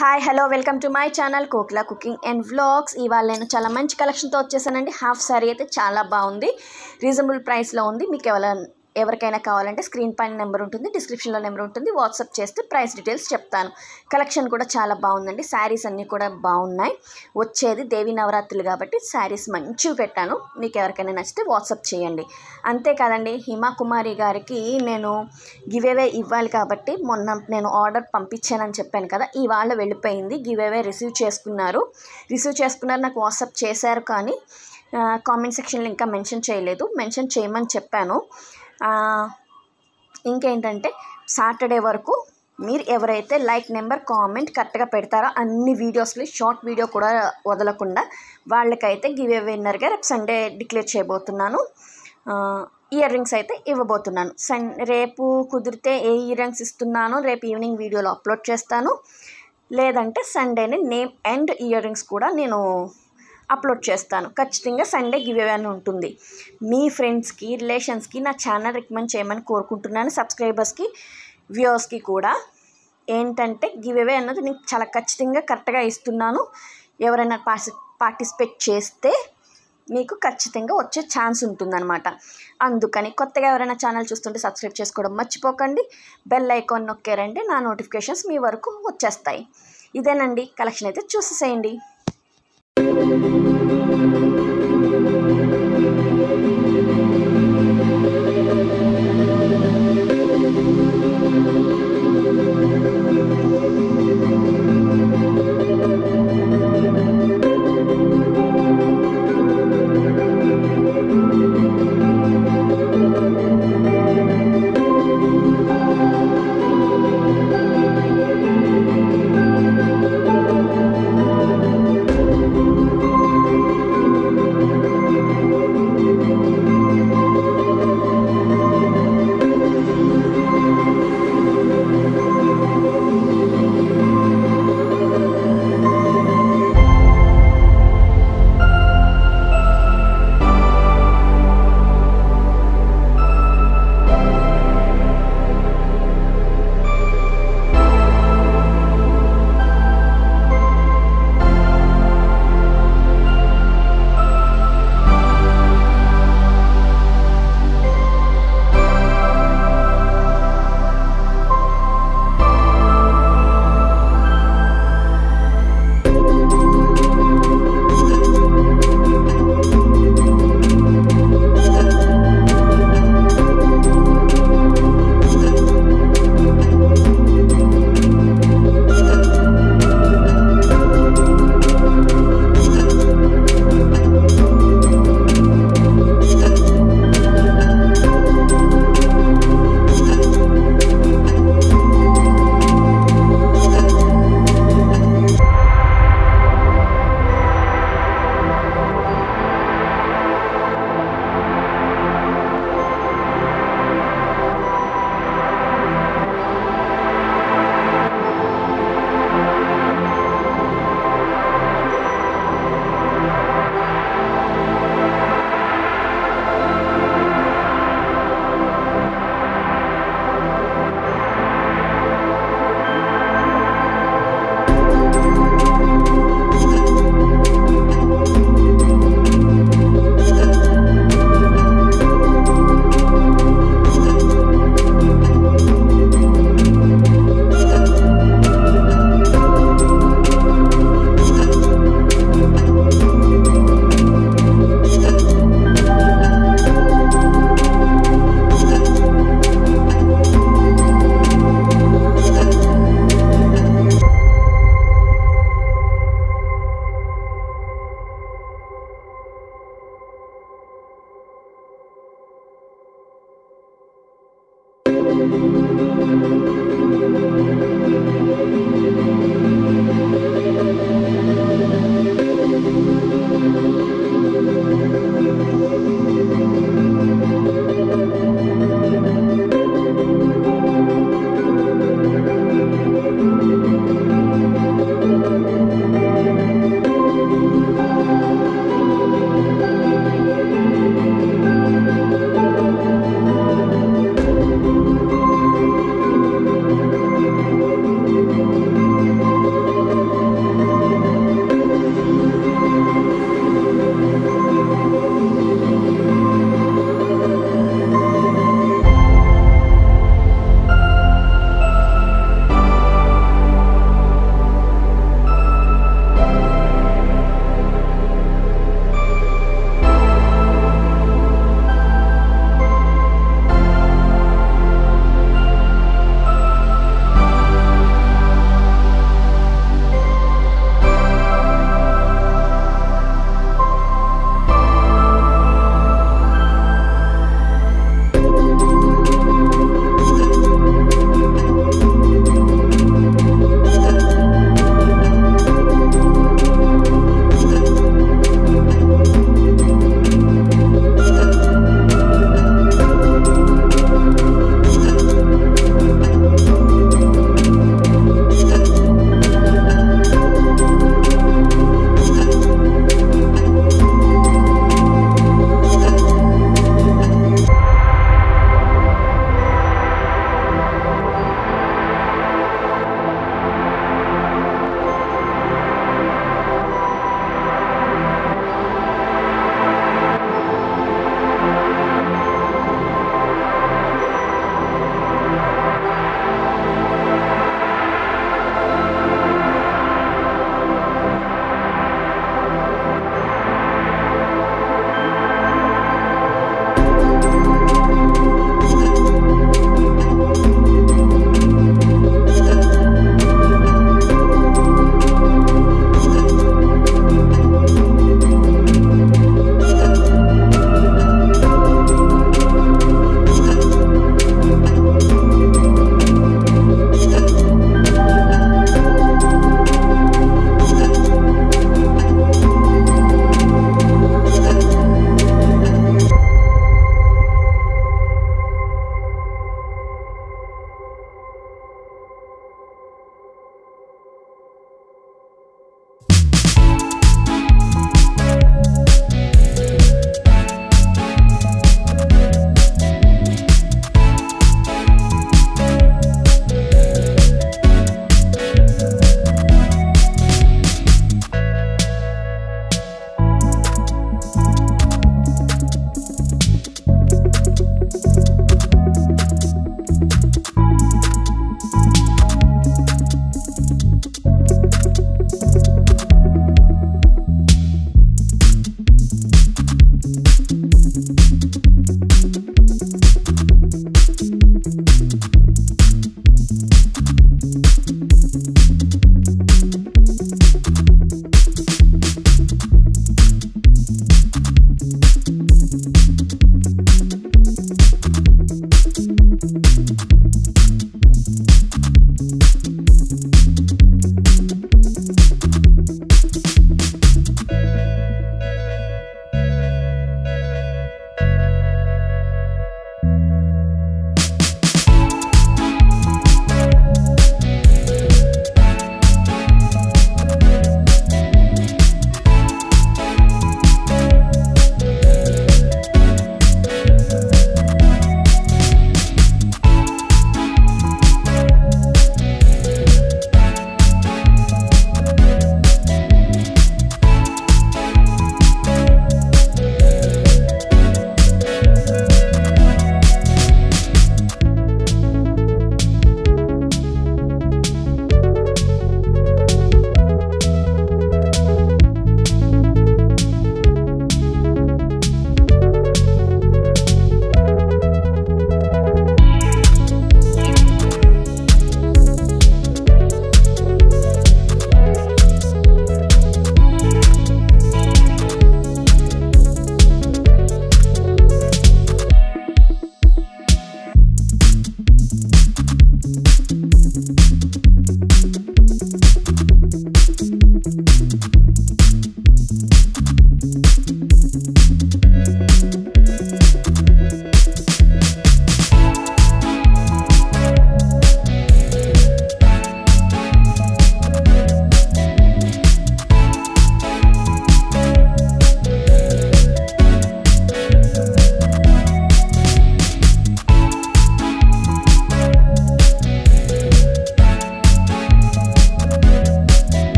hi hello welcome to my channel Kokila cooking and vlogs ఇవాళ నేను చాలా మంచి కలెక్షన్తో వచ్చేసానండి హాఫ్ సారీ అయితే చాలా బాగుంది రీజనబుల్ ప్రైస్లో ఉంది మీకు ఎవరైనా ఎవరికైనా కావాలంటే స్క్రీన్ పైన నెంబర్ ఉంటుంది డిస్క్రిప్షన్లో నెంబర్ ఉంటుంది వాట్సాప్ చేస్తే ప్రైస్ డీటెయిల్స్ చెప్తాను కలెక్షన్ కూడా చాలా బాగుందండి శారీస్ అన్నీ కూడా బాగున్నాయి వచ్చేది దేవి నవరాత్రులు కాబట్టి శారీస్ మంచివి పెట్టాను మీకు ఎవరికైనా నచ్చితే వాట్సాప్ చేయండి అంతేకాదండి హిమా కుమారి గారికి నేను గివేవే ఇవ్వాలి కాబట్టి మొన్న నేను ఆర్డర్ పంపించానని చెప్పాను కదా ఇవాళ వెళ్ళిపోయింది గివేవే రిసీవ్ చేసుకున్నారు రిసీవ్ చేసుకున్నారు నాకు వాట్సాప్ చేశారు కానీ కామెంట్ సెక్షన్లో ఇంకా మెన్షన్ చేయలేదు మెన్షన్ చేయమని చెప్పాను ఆ, ఇంకేంటంటే సాటర్డే వరకు మీరు ఎవరైతే లైక్ నెంబర్ కామెంట్ కరెక్ట్గా పెడతారో అన్ని వీడియోస్లో షార్ట్ వీడియో కూడా వదలకుండా వాళ్ళకైతే గివ్ ఏ విన్నర్గా రేపు సండే డిక్లేర్ చేయబోతున్నాను ఇయర్ రింగ్స్ అయితే ఇవ్వబోతున్నాను సన్ రేపు కుదిరితే ఏ ఇయర్ రింగ్స్ ఇస్తున్నానో రేపు ఈవినింగ్ వీడియోలో అప్లోడ్ చేస్తాను లేదంటే సండేనే నేమ్ అండ్ ఇయర్ రింగ్స్ కూడా నేను అప్లోడ్ చేస్తాను ఖచ్చితంగా సండే గివ్ అవే అని ఉంటుంది మీ ఫ్రెండ్స్కి రిలేషన్స్కి నా ఛానల్ రికమెండ్ చేయమని కోరుకుంటున్నాను సబ్స్క్రైబర్స్కి వ్యూవర్స్కి కూడా ఏంటంటే గివ్ అవే అన్నది నేను చాలా ఖచ్చితంగా కరెక్ట్గా ఇస్తున్నాను ఎవరైనా పార్టి పార్టిసిపేట్ చేస్తే మీకు ఖచ్చితంగా వచ్చే ఛాన్స్ ఉంటుందన్నమాట అందుకని కొత్తగా ఎవరైనా ఛానల్ చూస్తుంటే సబ్స్క్రైబ్ చేసుకోవడం మర్చిపోకండి బెల్ ఐకాన్ నొక్కారంటే నా నోటిఫికేషన్స్ మీ వరకు వచ్చేస్తాయి ఇదేనండి కలెక్షన్ అయితే చూసేసేయండి